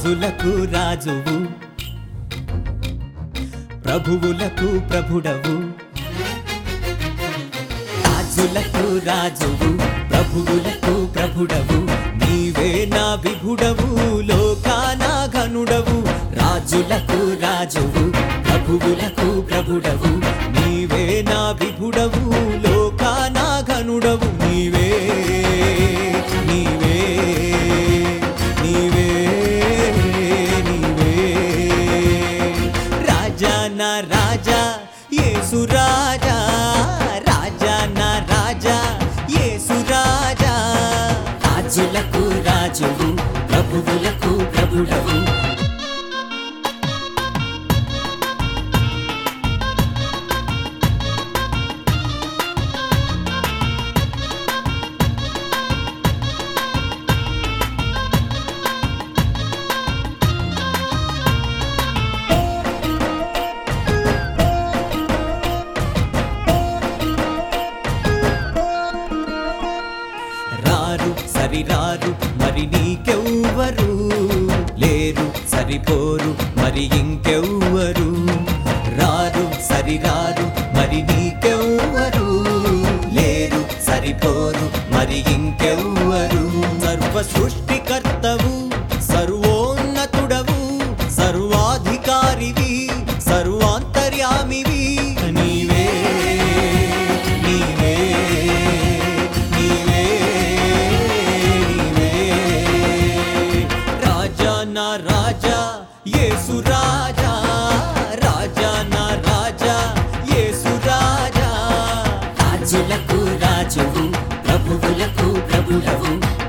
రాజులకు రాజువు ప్రభువులకు ప్రభుడవు రాజులకు రాజువు ప్రభువులకు ప్రభుడవు నీవే నా విభుడవు లోకానా ఘనుడవు రాజులకు రాజువు ప్రభువులకు ప్రభుడవు నీవే నా విభుడవు లోకానా ఘనుడవు నీవే నీవే నీవే నీవే రాజా నా రాజా యేసు రాజా రాజా నా రాజా యేసు రాజా రాజులకు రాజువు ప్రభువులకు ప్రభుడవు రారు సరిరారు మరి నీకెవ్వరు లేరు సరిపోరు మరి ఇంకెవ్వరు రారు సరిరారు మరి నీకెవ్వరు లేరు సరిపోరు మరి ఇంకెవ్వరు సర్వ సృష్టికర్తవు సర్వోన్నతుడవు సర్వాధికారివి సర్వాంతర్యామివి నీవే నీవే నీవే నీవే రాజా నా రాజా యేసు రాజా రాజా నా రాజా యేసు రాజా రాజులకు రాజువు ప్రభువులకు ప్రభుడవు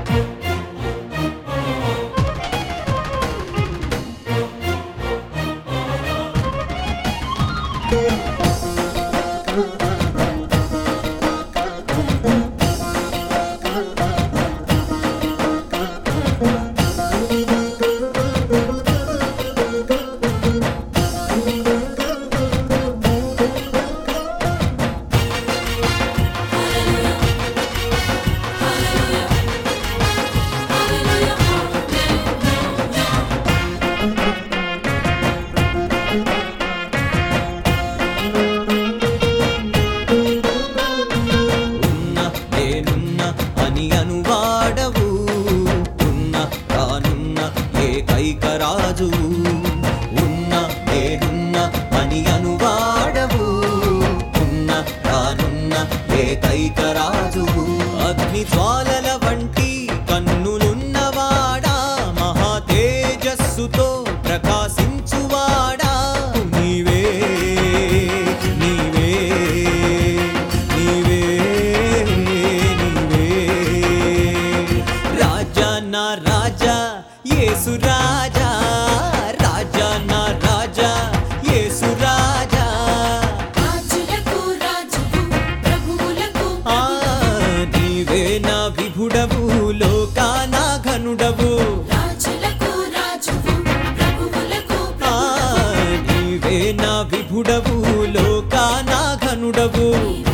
ఉన్న నేనున్న అని అనువాడవు ఉన్న కానున్న ఏకైక రాజువు ఉన్న నేనున్న అని అనువాడవు ఉన్న కానున్న ఏకైక రాజువు అగ్ని జ్వాలల వంటి కన్నులున్నవాడా మహా తేజస్సుతో ప్రకాశించువాడా నీవే నీవే నీవే నీవే రాజా నా రాజా యేసు రాజా రాజా నా రాజా యేసు రాజా రాజులకు రాజువు ప్రభువులకు ఆ నీవే నా విభుడవు లోకానా ఘనుడవు రాజులకు రాజువు ప్రభువులకు ఆ నీవే నా విభుడవు లోకానా ఘనుడవు ప్రభువు